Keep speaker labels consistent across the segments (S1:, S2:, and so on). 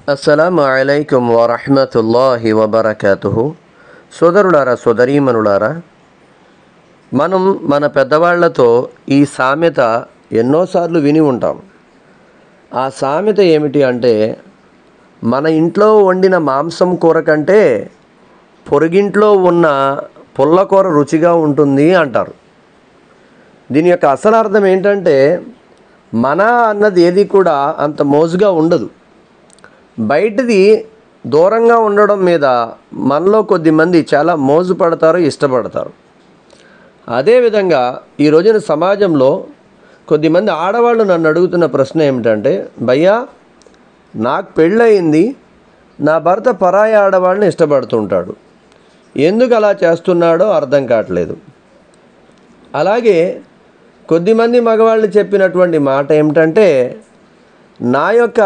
S1: అస్సలాము అలైకుం వరహమతుల్లాహి వబర్కాతుహు సోదరులారా సోదరీమనులారా మనం మన పెద్దవాళ్లతో ఈ సామెత ఎన్నోసార్లు విని ఉంటాం ఆ సామెత ఏమిటి అంటే మన ఇంట్లో వండిన మాంసం కూర కంటే పొరుగింట్లో ఉన్న పుల్లకూర రుచిగా ఉంటుంది అంటారు దీని యొక్క అసలు అర్థం ఏంటంటే మన అన్నది ఏది కూడా అంత మోజుగా ఉండదు బయటది దూరంగా ఉండడం మీద మనలో కొద్దిమంది చాలా మోజు పడతారు ఇష్టపడతారు అదేవిధంగా ఈ రోజున సమాజంలో కొద్దిమంది ఆడవాళ్ళు నన్ను అడుగుతున్న ప్రశ్న ఏమిటంటే భయ్యా నాకు పెళ్ళయింది నా భర్త పరాయి ఆడవాళ్ళని ఇష్టపడుతుంటాడు ఎందుకు అలా చేస్తున్నాడో అర్థం కావట్లేదు అలాగే కొద్దిమంది మగవాళ్ళు చెప్పినటువంటి మాట ఏమిటంటే నా యొక్క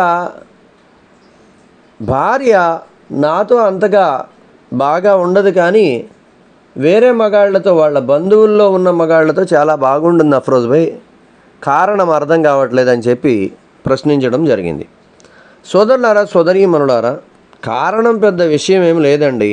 S1: భార్య నాతో అంతగా బాగా ఉండదు కానీ వేరే మగాళ్ళతో వాళ్ళ బంధువుల్లో ఉన్న మగాళ్ళతో చాలా బాగుంటుంది అఫ్రోజ్ భాయ్ కారణం అర్థం కావట్లేదని చెప్పి ప్రశ్నించడం జరిగింది సోదరులారా సోదరీమణులారా కారణం పెద్ద విషయం ఏం లేదండి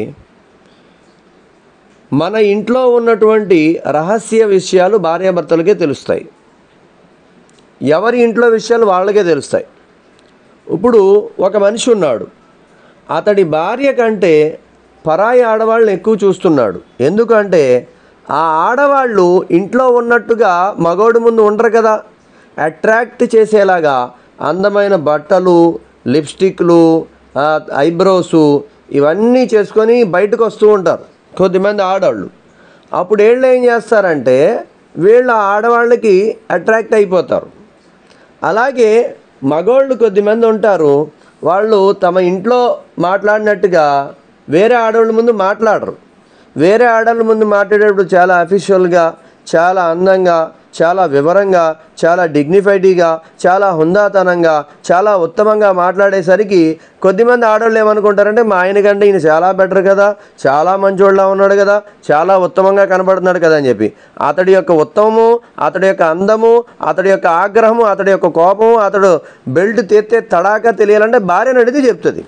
S1: మన ఇంట్లో ఉన్నటువంటి రహస్య విషయాలు భార్యాభర్తలకే తెలుస్తాయి ఎవరి ఇంట్లో విషయాలు వాళ్ళకే తెలుస్తాయి ఇప్పుడు ఒక మనిషి ఉన్నాడు అతడి భార్య కంటే పరాయి ఆడవాళ్ళని ఎక్కువ చూస్తున్నాడు ఎందుకంటే ఆ ఆడవాళ్ళు ఇంట్లో ఉన్నట్టుగా మగోడి ముందు ఉండరు కదా అట్రాక్ట్ చేసేలాగా అందమైన బట్టలు లిప్స్టిక్లు ఆ, ఐబ్రోసు ఇవన్నీ చేసుకొని బయటకు వస్తూ ఉంటారు కొద్దిమంది ఆడవాళ్ళు అప్పుడు వీళ్ళు ఏం చేస్తారంటే వీళ్ళు ఆ ఆడవాళ్ళకి అట్రాక్ట్ అయిపోతారు అలాగే మగోళ్ళు కొద్దిమంది ఉంటారు వాళ్ళు తమ ఇంట్లో మాట్లాడినట్టుగా వేరే ఆడవాళ్ళ ముందు మాట్లాడరు వేరే ఆడవాళ్ళ ముందు మాట్లాడేటప్పుడు చాలా అఫీషియల్గా చాలా అందంగా చాలా వివరంగా చాలా డిగ్నిఫైడ్గా చాలా హుందాతనంగా చాలా ఉత్తమంగా మాట్లాడేసరికి కొద్దిమంది ఆడవాళ్ళు ఏమనుకుంటారంటే మా ఆయన కంటే ఈయన చాలా బెటర్ కదా చాలా మంచోళ్ళ ఉన్నాడు కదా చాలా ఉత్తమంగా కనబడుతున్నాడు కదా అని చెప్పి అతడి యొక్క ఉత్తమము అతడి యొక్క అందము అతడి యొక్క ఆగ్రహము అతడి యొక్క కోపము అతడు బెల్ట్ తెత్తే తడాక తెలియాలంటే భార్య నడితే చెప్తుంది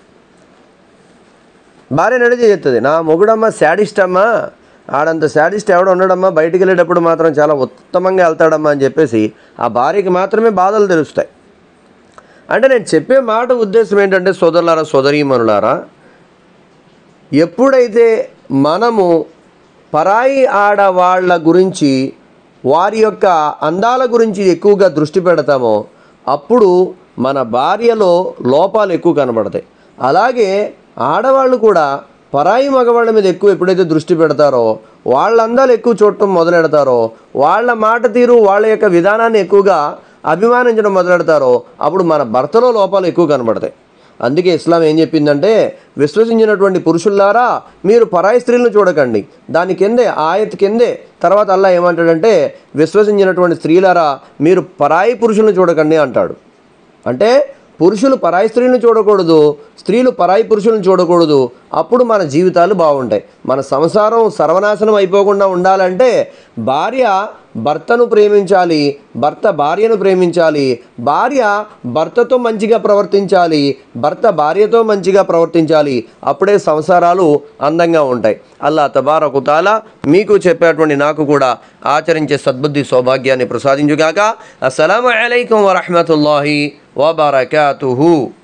S1: భార్య నడిచి చెప్తుంది నా మొగుడమ్మ శాడిస్ట్ అమ్మా ఆడంత శాడిస్ట్ ఎవడు ఉండడమ్మా బయటికి వెళ్ళేటప్పుడు మాత్రం చాలా ఉత్తమంగా వెళ్తాడమ్మా అని చెప్పేసి ఆ భార్యకి మాత్రమే బాధలు తెలుస్తాయి అంటే నేను చెప్పే మాట ఉద్దేశం ఏంటంటే సోదరులారా సోదరీమణులారా ఎప్పుడైతే మనము పరాయి ఆడవాళ్ళ గురించి వారి యొక్క అందాల గురించి ఎక్కువగా దృష్టి పెడతామో అప్పుడు మన భార్యలో లోపాలు ఎక్కువ కనబడతాయి అలాగే ఆడవాళ్ళు కూడా పరాయి మగవాళ్ళ మీద ఎక్కువ ఎప్పుడైతే దృష్టి పెడతారో వాళ్ళ అందాలు ఎక్కువ చూడటం మొదలెడతారో వాళ్ళ మాట తీరు వాళ్ళ యొక్క విధానాన్ని ఎక్కువగా అభిమానించడం మొదలెడతారో అప్పుడు మన భర్తలో లోపాలు ఎక్కువ కనబడతాయి అందుకే ఇస్లాం ఏం చెప్పిందంటే విశ్వసించినటువంటి పురుషుల్లారా మీరు పరాయి స్త్రీలను చూడకండి దాని కిందే ఆయత్ కిందే తర్వాత అల్లా ఏమంటాడంటే విశ్వసించినటువంటి స్త్రీలారా మీరు పరాయి పురుషులను చూడకండి అంటాడు అంటే పురుషులు పరాయి స్త్రీలను చూడకూడదు స్త్రీలు పరాయి పురుషులను చూడకూడదు అప్పుడు మన జీవితాలు బాగుంటాయి మన సంసారం సర్వనాశనం అయిపోకుండా ఉండాలంటే భార్య భర్తను ప్రేమించాలి భర్త భార్యను ప్రేమించాలి భార్య భర్తతో మంచిగా ప్రవర్తించాలి భర్త భార్యతో మంచిగా ప్రవర్తించాలి అప్పుడే సంసారాలు అందంగా ఉంటాయి అల్లా తబారకుతాల మీకు చెప్పేటువంటి నాకు కూడా ఆచరించే సద్బుద్ధి సౌభాగ్యాన్ని ప్రసాదించుగాక అస్సలం అయికం వరహమతుల్లాహి వబర్కాతుహు